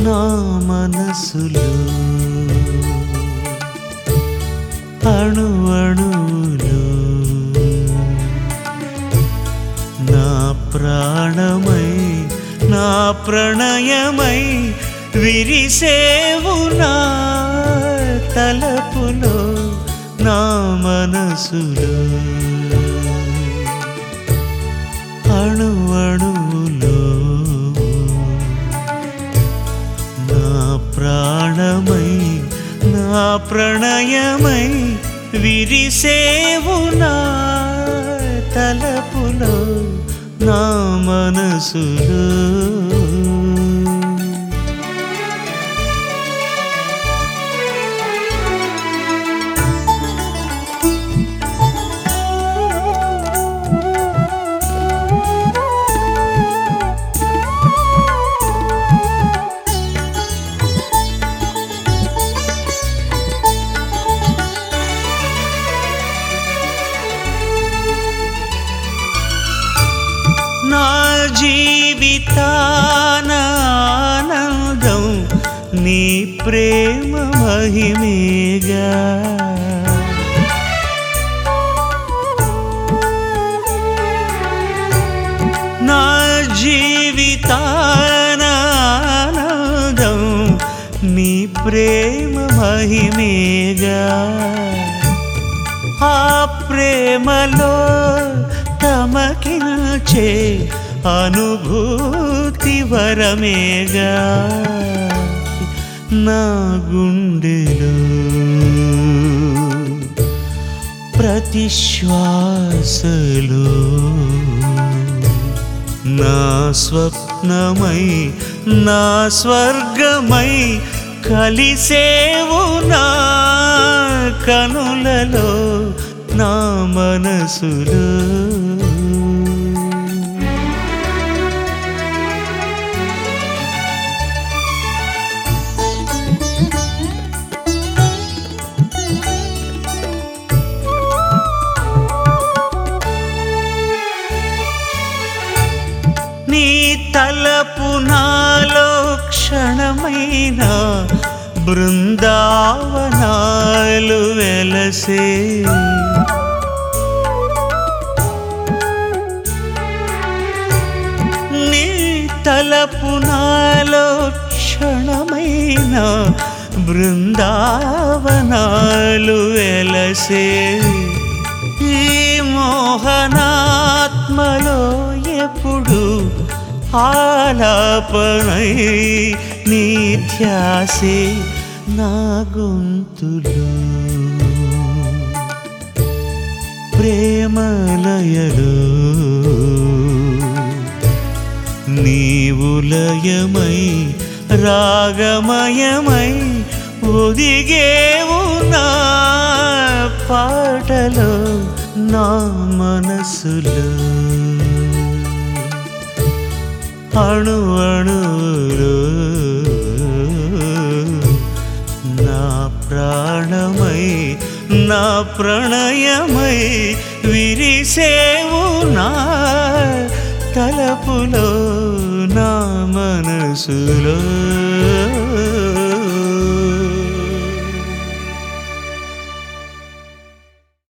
నా మనసులో అణు అణువులో నా ప్రాణమై నా ప్రణయమై విరిసేవు నా తలపులో నా మనసులో అణు అణువులో నా ప్రాణమై నా ప్రణయమై విరిసేవు నా తలపులో నా మనసులో నా జీవితాన ఆనందం నీ ప్రేమ మహిమేగా నా జీవితాన ఆనందం నీ ప్రేమ మహిమేగా ఆ ప్రేమలో తమకించే అనుభూతి వరమేగా నా గుండెలో ప్రతి శ్వాసలో నా స్వప్నమై నా స్వర్గమై కలిసేవు నా కనులలో నా మనసులో నీ తలపు నాలో క్షణమైన బృందావనాలు వెలసే నీ తలపు నాలో క్షణమైన బృందావనాలు వెలసే ఈ మోహనాత్మలో ఎప్పుడు ఆలాపనై నీ ధ్యాసే నా గొంతులో ప్రేమలయలో నీవులయమై రాగమయమై ఒదిగేవు నా పాటలో నా మనసులో అణు అణువులో నా ప్రాణమై నా ప్రణయమై విరిసేవు నా తలపులో నా మనసులో